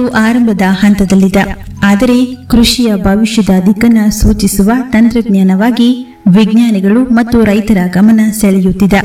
ಇದು ಆರಂಭದ ಹಂತದಲ್ಲಿದೆ ಆದರೆ ಕೃಷಿಯ ಭವಿಷ್ಯದ ದಿಕ್ಕನ್ನ ಸೂಚಿಸುವ ತಂತ್ರಜ್ಞಾನವಾಗಿ ವಿಜ್ಞಾನಿಗಳು ಮತ್ತು ರೈತರ ಗಮನ ಸೆಳೆಯುತ್ತಿದೆ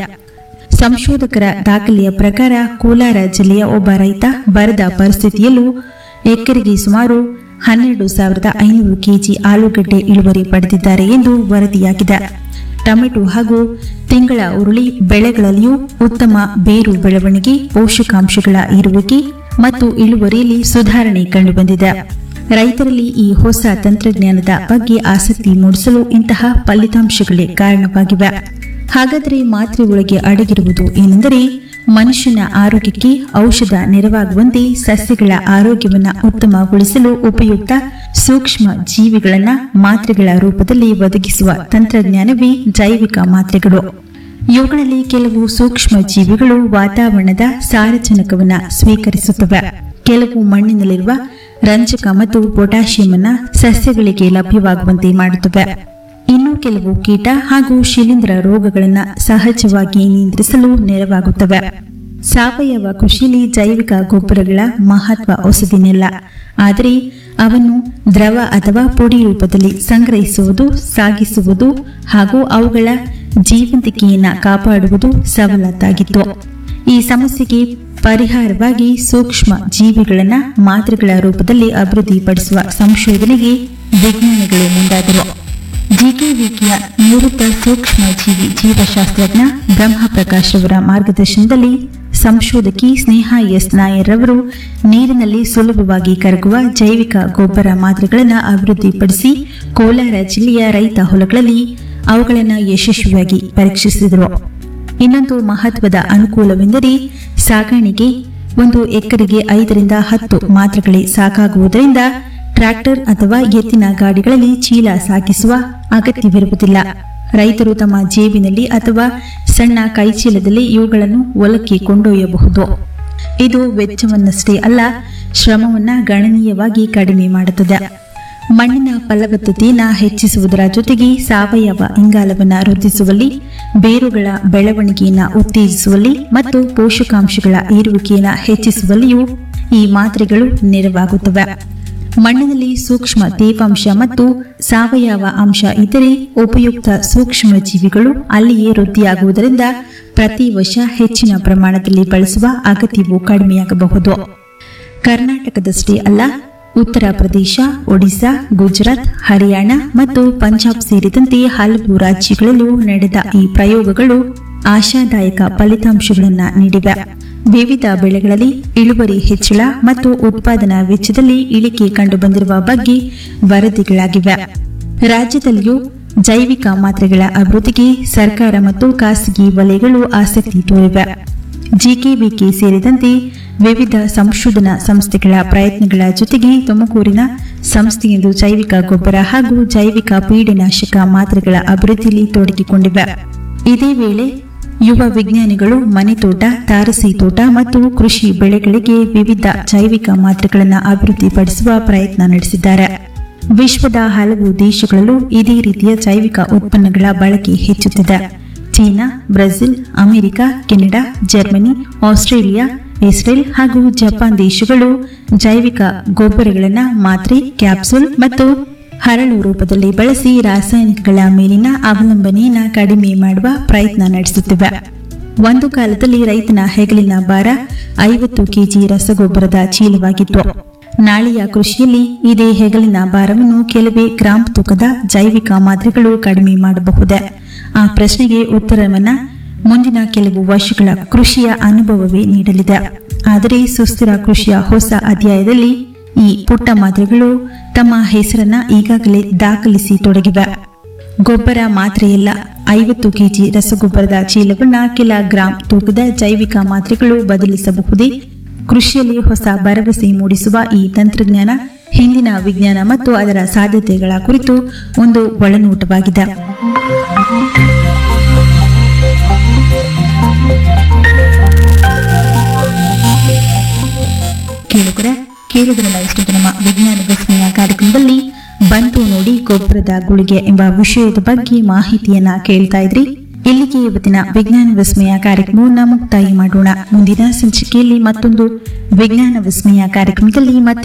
ಸಂಶೋಧಕರ ದಾಖಲೆಯ ಪ್ರಕಾರ ಕೋಲಾರ ಜಿಲ್ಲೆಯ ಒಬ್ಬ ರೈತ ಬರದ ಪರಿಸ್ಥಿತಿಯಲ್ಲೂ ಎಕರೆಗೆ ಸುಮಾರು ಹನ್ನೆರಡು ಸಾವಿರದ ಐನೂರು ಕೆಜಿ ಆಲೂಗಡ್ಡೆ ಇಳುವರಿ ಪಡೆದಿದ್ದಾರೆ ಎಂದು ವರದಿಯಾಗಿದೆ ಟೊಮೆಟೊ ಹಾಗೂ ತಿಂಗಳ ಉರುಳಿ ಬೆಳೆಗಳಲ್ಲಿಯೂ ಉತ್ತಮ ಬೇರು ಬೆಳವಣಿಗೆ ಪೋಷಕಾಂಶಗಳ ಇರುವಿಕೆ ಮತ್ತು ಇಳುವರಿಯಲ್ಲಿ ಸುಧಾರಣೆ ಕಂಡುಬಂದಿದೆ ರೈತರಲ್ಲಿ ಈ ಹೊಸ ತಂತ್ರಜ್ಞಾನದ ಬಗ್ಗೆ ಆಸಕ್ತಿ ಮೂಡಿಸಲು ಇಂತಹ ಫಲಿತಾಂಶಗಳೇ ಕಾರಣವಾಗಿವೆ ಹಾಗಾದರೆ ಮಾತ್ರೆ ಒಳಗೆ ಅಡಗಿರುವುದು ಏನೆಂದರೆ ಮನುಷ್ಯನ ಆರೋಗ್ಯಕ್ಕೆ ಔಷಧ ನೆರವಾಗುವಂತೆ ಸಸ್ಯಗಳ ಆರೋಗ್ಯವನ್ನು ಉತ್ತಮಗೊಳಿಸಲು ಉಪಯುಕ್ತ ಸೂಕ್ಷ್ಮ ಜೀವಿಗಳನ್ನ ಮಾತ್ರೆಗಳ ರೂಪದಲ್ಲಿ ಒದಗಿಸುವ ತಂತ್ರಜ್ಞಾನವೇ ಜೈವಿಕ ಮಾತ್ರೆಗಳು ಇವುಗಳಲ್ಲಿ ಕೆಲವು ಸೂಕ್ಷ್ಮ ಜೀವಿಗಳು ವಾತಾವರಣದ ಸಾರಜನಕವನ್ನ ಸ್ವೀಕರಿಸುತ್ತವೆ ಕೆಲವು ಮಣ್ಣಿನಲ್ಲಿರುವ ರಂಜಕ ಮತ್ತು ಪೊಟ್ಯಾಷಿಯಂ ಅನ್ನ ಸಸ್ಯಗಳಿಗೆ ಲಭ್ಯವಾಗುವಂತೆ ಮಾಡುತ್ತವೆ ಇನ್ನು ಕೆಲವು ಕೀಟ ಹಾಗೂ ಶಿಲೀಂಧ್ರ ರೋಗಗಳನ್ನು ಸಹಜವಾಗಿ ನಿಯಂತ್ರಿಸಲು ನೆರವಾಗುತ್ತವೆ ಸಾವಯವ ಕೃಷಿಯಲ್ಲಿ ಜೈವಿಕ ಗೊಬ್ಬರಗಳ ಮಹತ್ವ ಹೊಸದಿನಿಲ್ಲ ಆದರೆ ಅವನ್ನು ದ್ರವ ಅಥವಾ ಪುಡಿ ರೂಪದಲ್ಲಿ ಸಂಗ್ರಹಿಸುವುದು ಸಾಗಿಸುವುದು ಹಾಗೂ ಅವುಗಳ ಜೀವಂತಿಕೆಯನ್ನು ಕಾಪಾಡುವುದು ಸವಲತ್ತಾಗಿತ್ತು ಈ ಸಮಸ್ಯೆಗೆ ಪರಿಹಾರವಾಗಿ ಸೂಕ್ಷ್ಮ ಜೀವಿಗಳನ್ನು ಮಾತ್ರೆಗಳ ರೂಪದಲ್ಲಿ ಅಭಿವೃದ್ಧಿಪಡಿಸುವ ಸಂಶೋಧನೆಗೆ ವಿಜ್ಞಾನಿಗಳು ಮುಂದಾದರು ಜಿಕೆವಿಕೆಯ ನಿವೃತ್ತ ಸೂಕ್ಷ್ಮ ಜೀವಿ ಜೀವಶಾಸ್ತ್ರಜ್ಞ ಬ್ರಹ್ಮಪ್ರಕಾಶ್ ಅವರ ಮಾರ್ಗದರ್ಶನದಲ್ಲಿ ಸಂಶೋಧಕಿ ಸ್ನೇಹ ಎಸ್ ನಾಯರ್ ಅವರು ನೀರಿನಲ್ಲಿ ಸುಲಭವಾಗಿ ಕರಗುವ ಜೈವಿಕ ಗೊಬ್ಬರ ಮಾತ್ರೆಗಳನ್ನು ಅಭಿವೃದ್ಧಿಪಡಿಸಿ ಕೋಲಾರ ಜಿಲ್ಲೆಯ ರೈತ ಹೊಲಗಳಲ್ಲಿ ಅವುಗಳನ್ನು ಯಶಸ್ವಿಯಾಗಿ ಪರೀಕ್ಷಿಸಿದರು ಇನ್ನೊಂದು ಮಹತ್ವದ ಅನುಕೂಲವೆಂದರೆ ಸಾಗಾಣಿಕೆ ಒಂದು ಎಕರೆಗೆ ಐದರಿಂದ ಹತ್ತು ಮಾತ್ರೆಗಳೇ ಸಾಕಾಗುವುದರಿಂದ ಟ್ರ್ಯಾಕ್ಟರ್ ಅಥವಾ ಎತ್ತಿನ ಗಾಡಿಗಳಲ್ಲಿ ಚೀಲ ಸಾಗಿಸುವ ಅಗತ್ಯವಿರುವುದಿಲ್ಲ ರೈತರು ತಮ್ಮ ಜೇಬಿನಲ್ಲಿ ಅಥವಾ ಸಣ್ಣ ಕೈಚೀಲದಲ್ಲಿ ಇವುಗಳನ್ನು ಹೊಲಕ್ಕೆ ಕೊಂಡೊಯ್ಯಬಹುದು ಇದು ವೆಚ್ಚವನ್ನಷ್ಟೇ ಅಲ್ಲ ಶ್ರಮವನ್ನ ಗಣನೀಯವಾಗಿ ಕಡಿಮೆ ಮಾಡುತ್ತದೆ ಮಣ್ಣಿನ ಫಲವತ್ತತೆಯನ್ನು ಹೆಚ್ಚಿಸುವುದರ ಜೊತೆಗೆ ಸಾವಯವ ಇಂಗಾಲವನ್ನು ವೃದ್ಧಿಸುವಲ್ಲಿ ಬೇರುಗಳ ಬೆಳವಣಿಗೆಯನ್ನು ಉತ್ತೇಜಿಸುವಲ್ಲಿ ಮತ್ತು ಪೋಷಕಾಂಶಗಳ ಏರುವಿಕೆಯನ್ನು ಹೆಚ್ಚಿಸುವಲ್ಲಿಯೂ ಈ ಮಾತ್ರೆಗಳು ನೆರವಾಗುತ್ತವೆ ಮಣ್ಣಿನಲ್ಲಿ ಸೂಕ್ಷ್ಮ ತೇವಾಂಶ ಮತ್ತು ಸಾವಯವ ಅಂಶ ಇದ್ದರೆ ಉಪಯುಕ್ತ ಸೂಕ್ಷ್ಮ ಜೀವಿಗಳು ಅಲ್ಲಿಯೇ ವೃದ್ಧಿಯಾಗುವುದರಿಂದ ಪ್ರತಿ ವರ್ಷ ಹೆಚ್ಚಿನ ಪ್ರಮಾಣದಲ್ಲಿ ಬಳಸುವ ಅಗತ್ಯವು ಕಡಿಮೆಯಾಗಬಹುದು ಕರ್ನಾಟಕದಷ್ಟೇ ಅಲ್ಲ ಉತ್ತರ ಪ್ರದೇಶ ಒಡಿಶಾ ಗುಜರಾತ್ ಹರಿಯಾಣ ಮತ್ತು ಪಂಜಾಬ್ ಸೇರಿದಂತೆ ಹಲವು ರಾಜ್ಯಗಳಲ್ಲೂ ನಡೆದ ಈ ಪ್ರಯೋಗಗಳು ಆಶಾದಾಯಕ ಫಲಿತಾಂಶಗಳನ್ನು ನೀಡಿವೆ ವಿವಿಧ ಬೆಳೆಗಳಲ್ಲಿ ಇಳುವರಿ ಹೆಚ್ಚಳ ಮತ್ತು ಉತ್ಪಾದನಾ ವೆಚ್ಚದಲ್ಲಿ ಇಳಿಕೆ ಕಂಡುಬಂದಿರುವ ಬಗ್ಗೆ ವರದಿಗಳಾಗಿವೆ ರಾಜ್ಯದಲ್ಲಿಯೂ ಜೈವಿಕ ಮಾತ್ರೆಗಳ ಅಭಿವೃದ್ಧಿಗೆ ಸರ್ಕಾರ ಮತ್ತು ಖಾಸಗಿ ವಲಯಗಳು ಆಸಕ್ತಿ ತೋರಿವೆ ಜಿಕೆವಿಕೆ ಸೇರಿದಂತೆ ವಿವಿಧ ಸಂಶೋಧನಾ ಸಂಸ್ಥೆಗಳ ಪ್ರಯತ್ನಗಳ ಜೊತೆಗೆ ತುಮಕೂರಿನ ಸಂಸ್ಥೆಯೊಂದು ಜೈವಿಕ ಗೊಬ್ಬರ ಹಾಗೂ ಜೈವಿಕ ಪೀಡನಾಶಕ ಮಾತ್ರೆಗಳ ಅಭಿವೃದ್ಧಿಯಲ್ಲಿ ತೊಡಗಿಕೊಂಡಿವೆ ಇದೇ ವೇಳೆ ಯುವ ವಿಜ್ಞಾನಿಗಳು ಮನೆತೋಟ ತಾರಸಿ ತೋಟ ಮತ್ತು ಕೃಷಿ ಬೆಳೆಗಳಿಗೆ ವಿವಿಧ ಜೈವಿಕ ಮಾತ್ರೆಗಳನ್ನು ಅಭಿವೃದ್ಧಿಪಡಿಸುವ ಪ್ರಯತ್ನ ನಡೆಸಿದ್ದಾರೆ ವಿಶ್ವದ ಹಲವು ದೇಶಗಳಲ್ಲೂ ಇದೇ ರೀತಿಯ ಜೈವಿಕ ಉತ್ಪನ್ನಗಳ ಬಳಕೆ ಹೆಚ್ಚುತ್ತಿದೆ China Brazil America Canada Germany Australia Israel ಹಾಗೂ ಜಪಾನ್ ದೇಶಗಳು ಜೈವಿಕ ಗೊಬ್ಬರಗಳನ್ನು ಮಾತ್ರೆ ಕ್ಯಾಪ್ಸೂಲ್ ಮತ್ತು ಹರಳು ರೂಪದಲ್ಲಿ ಬಳಸಿ ರಾಸಾಯನಿಕಗಳ ಮೇಲಿನ ಅವಲಂಬನೆಯನ್ನು ಕಡಿಮೆ ಮಾಡುವ ಪ್ರಯತ್ನ ನಡೆಸುತ್ತಿವೆ ಒಂದು ಕಾಲದಲ್ಲಿ ರೈತನ ಹೆಗಲಿನ ಭಾರ ಐವತ್ತು ಕೆಜಿ ರಸಗೊಬ್ಬರದ ಚೀಲವಾಗಿತ್ತು ನಾಳೆಯ ಕೃಷಿಯಲ್ಲಿ ಇದೇ ಹೆಗಲಿನ ಭಾರವನ್ನು ಕೆಲವೇ ಗ್ರಾಂ ತೂಕದ ಜೈವಿಕ ಮಾತ್ರೆಗಳು ಕಡಿಮೆ ಮಾಡಬಹುದೇ ಆ ಪ್ರಶ್ನೆಗೆ ಉತ್ತರವನ್ನ ಮುಂದಿನ ಕೆಲವು ವರ್ಷಗಳ ಕೃಷಿಯ ಅನುಭವವೇ ನೀಡಲಿದೆ ಆದರೆ ಸುಸ್ಥಿರ ಕೃಷಿಯ ಹೊಸ ಅಧ್ಯಾಯದಲ್ಲಿ ಈ ಪುಟ್ಟ ಮಾತ್ರೆಗಳು ತಮ್ಮ ಹೆಸರನ್ನ ಈಗಾಗಲೇ ದಾಖಲಿಸಿ ತೊಡಗಿವೆ ಗೊಬ್ಬರ ಮಾತ್ರೆಯಲ್ಲ ಐವತ್ತು ಕೆಜಿ ರಸಗೊಬ್ಬರದ ಚೀಲವನ್ನ ಕೆಲ ಗ್ರಾಂ ತೂಕದ ಜೈವಿಕ ಮಾತ್ರೆಗಳು ಬದಲಿಸಬಹುದೇ ಕೃಷಿಯಲ್ಲಿ ಹೊಸ ಭರವಸೆ ಮೂಡಿಸುವ ಈ ತಂತ್ರಜ್ಞಾನ ಹಿಂದಿನ ವಿಜ್ಞಾನ ಮತ್ತು ಅದರ ಸಾಧ್ಯತೆಗಳ ಕುರಿತು ಒಂದು ಒಳನೋಟವಾಗಿದೆ ಕೇಳುಗರೆ ಕೇಳಿದ್ರಲ್ಲ ಇಷ್ಟು ನಮ್ಮ ವಿಜ್ಞಾನ ವಿಸ್ಮಯ ಕಾರ್ಯಕ್ರಮದಲ್ಲಿ ಬಂತು ನೋಡಿ ಗೊಬ್ಬರದ ಗುಳಿಗೆ ಎಂಬ ವಿಷಯದ ಬಗ್ಗೆ ಮಾಹಿತಿಯನ್ನ ಕೇಳ್ತಾ ಇದ್ರಿ ಇಲ್ಲಿಗೆ ಇವತ್ತಿನ ವಿಜ್ಞಾನ ವಿಸ್ಮಯ ಕಾರ್ಯಕ್ರಮವನ್ನ ಮುಕ್ತಾಯ ಮಾಡೋಣ ಮುಂದಿನ ಸಂಚಿಕೆಯಲ್ಲಿ ಮತ್ತೊಂದು ವಿಜ್ಞಾನ ವಿಸ್ಮಯ ಕಾರ್ಯಕ್ರಮದಲ್ಲಿ ಮತ್ತೆ